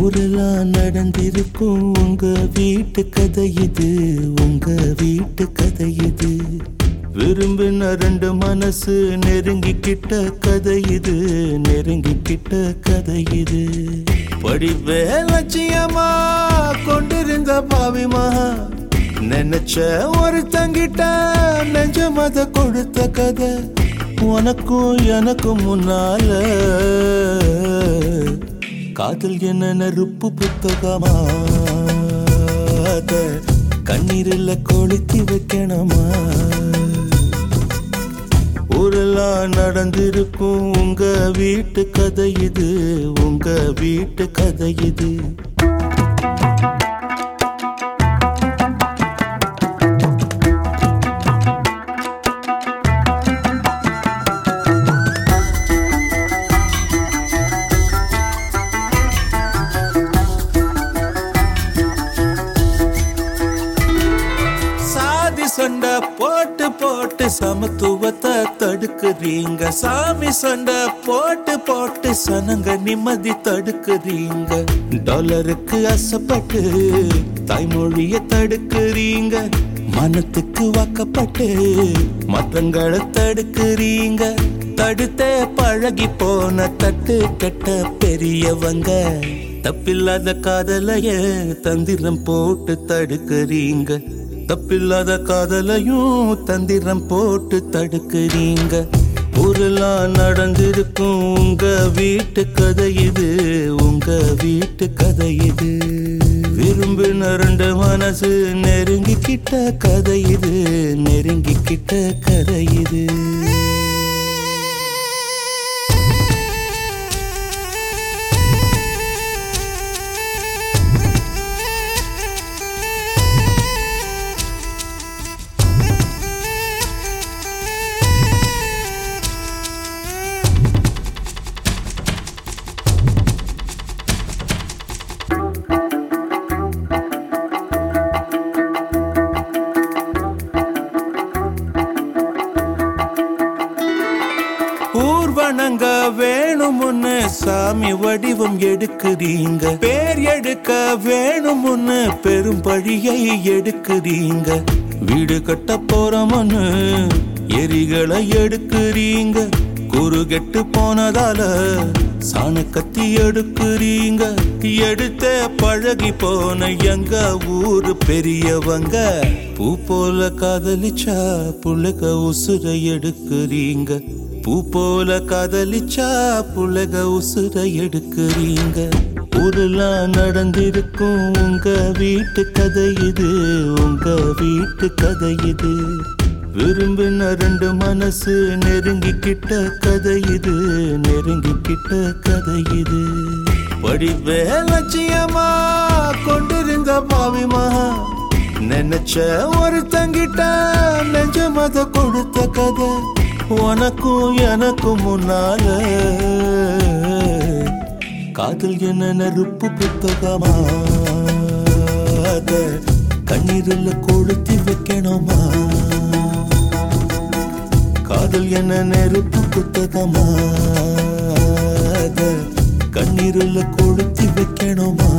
ஊரெல்லாம் நடந்திருக்கும் உங்க வீட்டு கதை இது உங்க வீட்டு கதை இது விரும்பின ரெண்டு மனசு நெருங்கிக்கிட்ட கதை இது நெருங்கிக்கிட்ட கதை இது படிவே லட்சியமா கொண்டிருந்த பாவிமா நினைச்ச ஒரு தங்கிட்ட நெஞ்ச மத கொடுத்த கதை உனக்கும் எனக்கும் முன்னால காதல் என்ன நெருப்பு புத்தகமா அத கண்ணீரில் கொளுத்தி வைக்கணுமா ஊரெல்லாம் நடந்திருக்கும் உங்க வீட்டு கதை இது உங்க வீட்டு கதை இது சாதி சண்டை போட்டு போட்டு சமத்துவத்தை தடுக்குறீங்க சாமி சண்டை போட்டு போட்டு சனங்க நிம்மதி தடுக்குறீங்க டாலருக்கு அசப்பட்டு தாய்மொழிய தடுக்குறீங்க மனத்துக்கு வாக்கப்பட்டு மற்றங்களை தடுக்குறீங்க தடுத்தே பழகி போன தட்டு கெட்ட பெரியவங்க தப்பில்லாத காதலைய தந்திரம் போட்டு தடுக்குறீங்க தப்பில்லாத காதலையும் தந்திரம் போட்டு தடுக்கிறீங்க ஊரெல்லாம் நடந்திருக்கும் உங்க வீட்டு கதை இது உங்க வீட்டு கதை இது விரும்பின ரெண்டு மனசு நெருங்கிக்கிட்ட கதை இது நெருங்கிக்கிட்ட கதை இது ஊர்வனங்க வேணும்னு சாமி வடிவம் எடுக்கிறீங்க பேர் எடுக்க வேணும்னு பெரும் பழியை எடுக்கிறீங்க வீடு கட்ட போறோம்னு எரிகளை எடுக்கிறீங்க குரு கெட்டு போனதால சாண கத்தி எடுக்கிறீங்க எடுத்த பழகி போன எங்க ஊரு பெரியவங்க பூ போல காதலிச்சா புள்ளக உசுர எடுக்கிறீங்க பூ போல காதலிச்சா புலக உசுர எடுக்கிறீங்க ஊரெல்லாம் நடந்திருக்கும் உங்க வீட்டு கதை இது உங்க வீட்டு கதை இது விரும்பின ரெண்டு மனசு நெருங்கிக்கிட்ட கதை இது நெருங்கிக்கிட்ட கதை இது படிவே லட்சியமா கொண்டிருந்த பாவிமா நினைச்ச ஒரு தங்கிட்ட நெஞ்ச மத கொடுத்த கதை உனக்கும் எனக்கும் முன்னால காதல் என்ன நெருப்பு புத்தகமா அத கண்ணீரில் கொளுத்தி வைக்கணுமா காதல் என்ன நெருப்பு புத்தகமா அத கண்ணீரில் கொளுத்தி வைக்கணுமா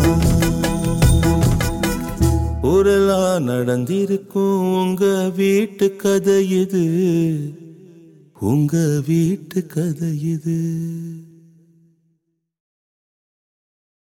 ஊரெல்லாம் நடந்திருக்கும் உங்க வீட்டு கதை இது உங்க வீட்டு கதை இது